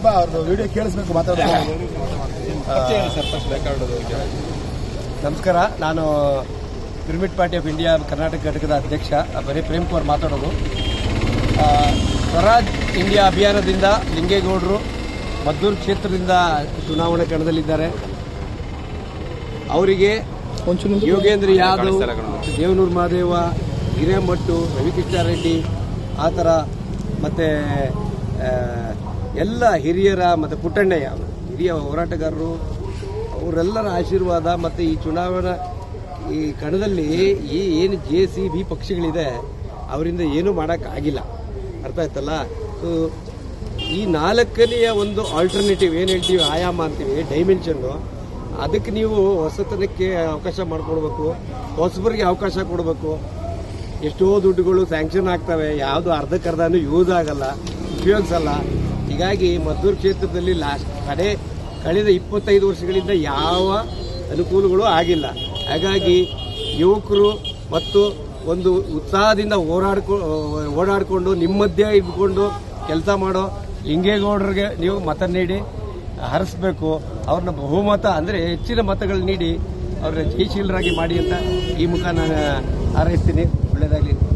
ಸ್ವಲ್ಪ ಅವ್ರದ್ದು ವಿಡಿಯೋ ಕೇಳಿಸ್ಬೇಕು ಮಾತಾಡೋದು ನಮಸ್ಕಾರ ನಾನು pyramid party of India Karnataka ಘಟಕದ ಅಧ್ಯಕ್ಷ ಬರೀ ಪ್ರೇಮ್ ಕುಮಾರ್ ಮಾತಾಡೋದು ಆ, ಸ್ವರಾಜ್ ಇಂಡಿಯಾ ಅಭಿಯಾನದಿಂದ ಲಿಂಗೇಗೌಡರು ಮದ್ದೂರು ಕ್ಷೇತ್ರದಿಂದ ಚುನಾವಣಾ ಕಣದಲ್ಲಿದ್ದಾರೆ ಅವರಿಗೆ ಯೋಗೇಂದ್ರ ಯಾದವ್ ದೇವನೂರು ಮಹಾದೇವ ಹಿರೇಮಠು ರವಿಕೃಷ್ಣ ರೆಡ್ಡಿ ಆ ಥರ ಮತ್ತು ಎಲ್ಲ ಹಿರಿಯರ ಮತ್ತು ಪುಟ್ಟಣ್ಣಯ್ಯ ಹಿರಿಯ ಹೋರಾಟಗಾರರು ಅವರೆಲ್ಲರ ಆಶೀರ್ವಾದ ಮತ್ತು ಈ ಚುನಾವಣಾ ಈ ಕಣದಲ್ಲಿ ಈ ಏನು ಜೆ ಸಿ ಬಿ ಪಕ್ಷಗಳಿದೆ ಅವರಿಂದ ಏನೂ ಮಾಡೋಕ್ಕಾಗಿಲ್ಲ ಅರ್ಥ ಆಯ್ತಲ್ಲ ಸೊ ಈ ನಾಲ್ಕನೆಯ ಒಂದು ಆಲ್ಟರ್ನೇಟಿವ್ ಏನು ಹೇಳ್ತೀವಿ ಆಯಾಮ ಅಂತೀವಿ ಡೈಮೆನ್ಷನ್ನು ಅದಕ್ಕೆ ನೀವು ಹೊಸತನಕ್ಕೆ ಅವಕಾಶ ಮಾಡಿಕೊಡ್ಬೇಕು ಹೊಸಬರಿಗೆ ಅವಕಾಶ ಕೊಡಬೇಕು ಎಷ್ಟೋ ದುಡ್ಡುಗಳು ಸ್ಯಾಂಕ್ಷನ್ ಆಗ್ತವೆ ಯಾವುದು ಅರ್ಧಕ್ಕರ್ಧನೂ ಯೂಸ್ ಆಗಲ್ಲ ಉಪಯೋಗಿಸಲ್ಲ ಹೀಗಾಗಿ ಮದ್ದೂರು ಕ್ಷೇತ್ರದಲ್ಲಿ ಲಾಸ್ಟ್ ಕಡೆ ಕಳೆದ ಇಪ್ಪತ್ತೈದು ವರ್ಷಗಳಿಂದ ಯಾವ ಅನುಕೂಲಗಳು ಆಗಿಲ್ಲ ಹಾಗಾಗಿ ಯುವಕರು ಮತ್ತು ಒಂದು ಉತ್ಸಾಹದಿಂದ ಓಡಾಡ್ಕೊ ಓಡಾಡಿಕೊಂಡು ನಿಮ್ಮ ಮಧ್ಯೆ ಇದ್ಕೊಂಡು ಕೆಲಸ ಮಾಡೋ ಲಿಂಗೇಗೌಡರಿಗೆ ನೀವು ಮತ ನೀಡಿ ಹರಿಸ್ಬೇಕು ಅವ್ರನ್ನ ಬಹುಮತ ಅಂದರೆ ಹೆಚ್ಚಿನ ಮತಗಳು ನೀಡಿ ಅವ್ರನ್ನ ಜಯಶೀಲರಾಗಿ ಮಾಡಿ ಅಂತ ಈ ಮುಖ ನಾನು ಹಾರೈಸ್ತೀನಿ ಒಳ್ಳೆಯದಾಗಲಿ